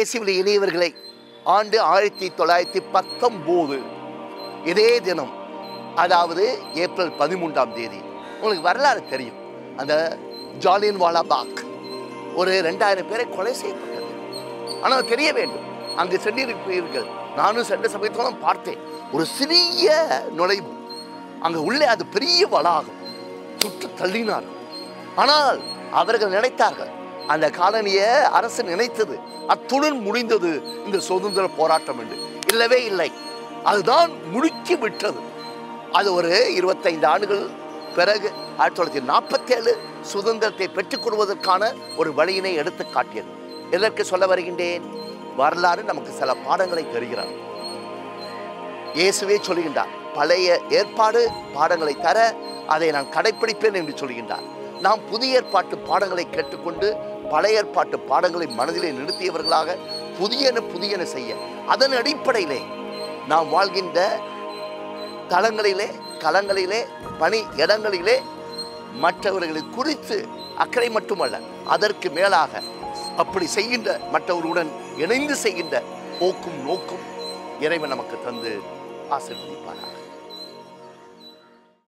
இயேசுவில் இணையவர்களை ஆண்டு ஆயிரத்தி தொள்ளாயிரத்தி பத்தொம்போது இதே தினம் அதாவது ஏப்ரல் பதிமூன்றாம் தேதி உங்களுக்கு வரலாறு தெரியும் அந்த ஜாலியன் வாலா பாக் ஒரு ரெண்டாயிரம் பேரை கொலை செய்யப்பட்டது ஆனால் தெரிய வேண்டும் அங்கு சென்றிருப்பீர்கள் நானும் சென்ற சமயத்தெல்லாம் பார்த்தேன் ஒரு சிறிய நுழைவு அங்க உள்ளே அது பெரிய வளாகம் சுட்டு தள்ளினார்கள் ஆனால் அவர்கள் நினைத்தார்கள் அந்த காலனிய அரசு நினைத்தது அத்துடன் முடிந்தது இந்த சுதந்திர போராட்டம் என்று இல்லவே இல்லை அதுதான் முடுக்கி விட்டது அது ஒரு இருபத்தைந்து ஆண்டுகள் பிறகு ஆயிரத்தி தொள்ளாயிரத்தி நாற்பத்தி ஏழு சுதந்திரத்தை பெற்றுக் கொள்வதற்கான ஒரு வழியினை எடுத்து காட்டியது எதற்கு சொல்ல வருகின்றேன் வரலாறு நமக்கு சில பாடங்களை தருகிறார் இயேசுவே சொல்லுகின்றார் பழைய ஏற்பாடு பாடங்களை தர அதை நான் கடைப்பிடிப்பேன் என்று சொல்கின்றார் நாம் புதிய ஏற்பாட்டு பாடங்களை கேட்டுக்கொண்டு பழைய ஏற்பாட்டு பாடங்களை மனதிலே நிறுத்தியவர்களாக புதியன புதியன செய்ய அதன் அடிப்படையிலே நாம் வாழ்கின்ற தளங்களிலே களங்களிலே பணி இடங்களிலே மற்றவர்களை குறித்து அக்கறை மட்டுமல்ல அதற்கு மேலாக அப்படி செய்கின்ற மற்றவர்களுடன் இணைந்து செய்கின்ற போக்கும் நோக்கும் இறைவன் நமக்கு தந்து ஆசீர்வதிப்பாராக